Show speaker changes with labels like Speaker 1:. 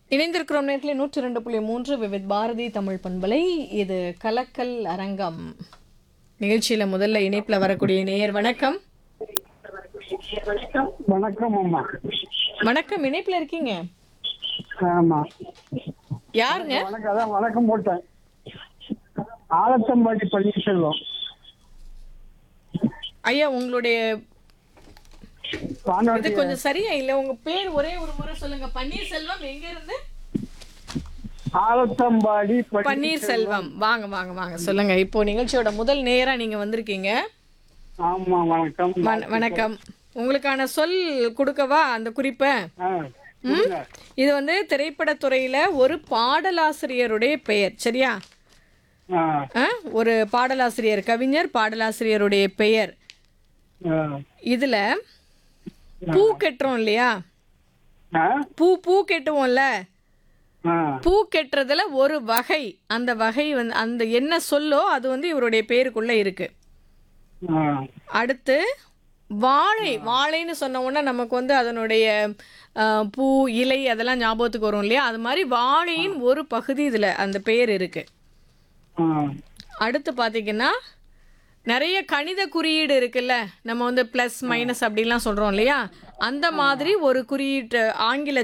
Speaker 1: இணைந்திருக்கிறோம் நேர்களே நூற்றி ரெண்டு புள்ளி மூன்று விவித் பாரதி தமிழ் பண்பலை இது கலக்கல் அரங்கம் நிகழ்ச்சியில முதல்ல இணைப்புல வரக்கூடிய நேயர் வணக்கம்
Speaker 2: வணக்கம் அம்மா
Speaker 1: வணக்கம் இணைப்புல இருக்கீங்க
Speaker 2: ஆமா
Speaker 1: யாருங்க
Speaker 2: வணக்கம் அதான் வணக்கம் போட்டேன் ஆலத்தம்பாடி பன்னீர்செல்வம்
Speaker 1: ஐயா உங்களுடைய இது
Speaker 2: வானொலி
Speaker 1: கொஞ்சம் சரியா இல்ல உங்க பேர் ஒரே ஒரு முறை சொல்லுங்க பன்னீர்செல்வம் எங்க இருந்து
Speaker 2: ஆலத்தம்பாடி
Speaker 1: பன்னீர்செல்வம் வாங்க வாங்க வாங்க சொல்லுங்க இப்போ நிகழ்ச்சியோட முதல் நேரா நீங்க வந்திருக்கீங்க
Speaker 2: ஆமா வணக்கம்
Speaker 1: வண- வணக்கம் உங்களுக்கான சொல் கொடுக்கவா அந்த குறிப்பை
Speaker 2: ஆ,
Speaker 1: ம்?
Speaker 2: சொல்லுங்க.
Speaker 1: இது வந்து திரைப்படத்துறையில ஒரு பாடலாசிரியருடைய பெயர் சரியா
Speaker 2: ஆ,
Speaker 1: ஆ? ஒரு பாடலாசிரியர் கவிஞர் பாடலாசிரியருடைய பெயர்
Speaker 2: ஆ,
Speaker 1: இதுல பூ கெட்டுறோம் இல்லையா
Speaker 2: ஆ,
Speaker 1: பூ பூ கெட்டுவோம்ல
Speaker 2: ஆ,
Speaker 1: பூ கெட்டுறதுல ஒரு வகை அந்த வகை வந்து அந்த என்ன சொல்லோ அது வந்து இவருடைய பேருக்குள்ள இருக்கு
Speaker 2: ஆ,
Speaker 1: அடுத்து வாழை வாழைன்னு சொன்ன உடனே நமக்கு வந்து அதனுடைய ஆ, பூ இலை அதெல்லாம் ஞாபகத்துக்கு வரும் இல்லையா அது மாதிரி வாழையின் ஒரு பகுதி இதுல அந்த பெயர் இருக்கு
Speaker 2: ஆ,
Speaker 1: அடுத்து பார்த்தீங்கன்னா நிறைய கணித குறியீடு இருக்குல்ல நம்ம வந்து ப்ளஸ் மைனஸ் அப்படிலாம் சொல்கிறோம் இல்லையா அந்த மாதிரி ஒரு குறியீட்டு ஆங்கில